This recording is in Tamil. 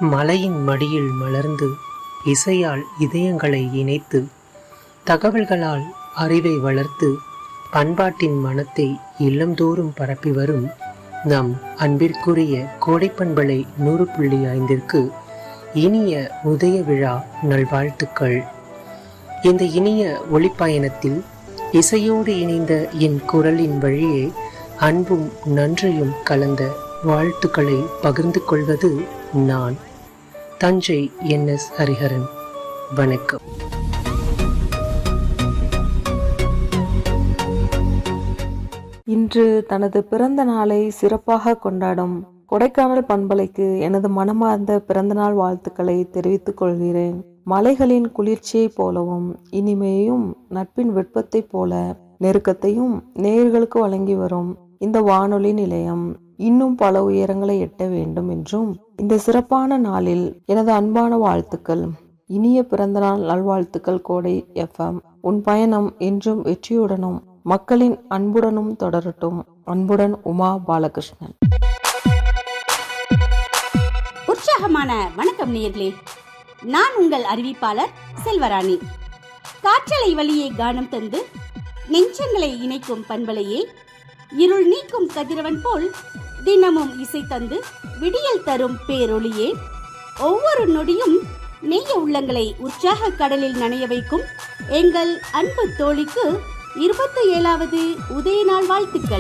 மலையின் மடியில் மலர்ந்து இசையால் இதயங்களை இணைத்து தகவல்களால் அறிவை வளர்த்து பண்பாட்டின் மனத்தை இல்லந்தோறும் பரப்பி வரும் நம் அன்பிற்குரிய கோடைப்பண்பலை நூறு புள்ளி ஐந்திற்கு இனிய உதய விழா நல்வாழ்த்துக்கள் இந்த இனிய ஒளிப்பயணத்தில் இசையோடு இணைந்த என் குரலின் வழியே அன்பும் நன்றியும் கலந்த வாழ்த்துக்களை பகிர்ந்து கொள்வது நான் தஞ்சை என் எஸ் ஹரிஹரன் வணக்கம் இன்று தனது பிறந்த நாளை சிறப்பாக கொண்டாடும் கொடைக்கானல் பண்பலைக்கு எனது மனமார்ந்த பிறந்தநாள் வாழ்த்துக்களை தெரிவித்துக் கொள்கிறேன் மலைகளின் குளிர்ச்சியைப் போலவும் இனிமையும் நட்பின் வெப்பத்தைப் போல நெருக்கத்தையும் நேயர்களுக்கு வழங்கி வரும் இந்த வானொலி நிலையம் இன்னும் பல உயரங்களை எட்ட வேண்டும் என்றும் இந்த சிறப்பான நாளில் எனது அன்பான வாழ்த்துக்கள் இனிய பிறந்தநாள் நல்வாழ்த்துக்கள் கோடை எஃப்எம் உன் பயணம் என்றும் வெற்றியுடனும் மக்களின் அன்புடனும் தொடரட்டும் அன்புடன் உமா பாலகிருஷ்ணன் உற்சாகமான வணக்கம் நேயர்களே நான் உங்கள் அறிவிப்பாளர் செல்வராணி காற்றலை வழியே கானம் தந்து நெஞ்சங்களை இணைக்கும் பண்பலையே இருள் நீக்கும் கதிரவன் போல் தினமும் இசை தந்து விடியல் தரும் பேரொளியே ஒவ்வொரு நொடியும் நெய்ய உள்ளங்களை உற்சாக கடலில் நனைய வைக்கும் எங்கள் அன்பு தோழிக்கு இருபத்தி ஏழாவது உதய நாள் வாழ்த்துக்கள்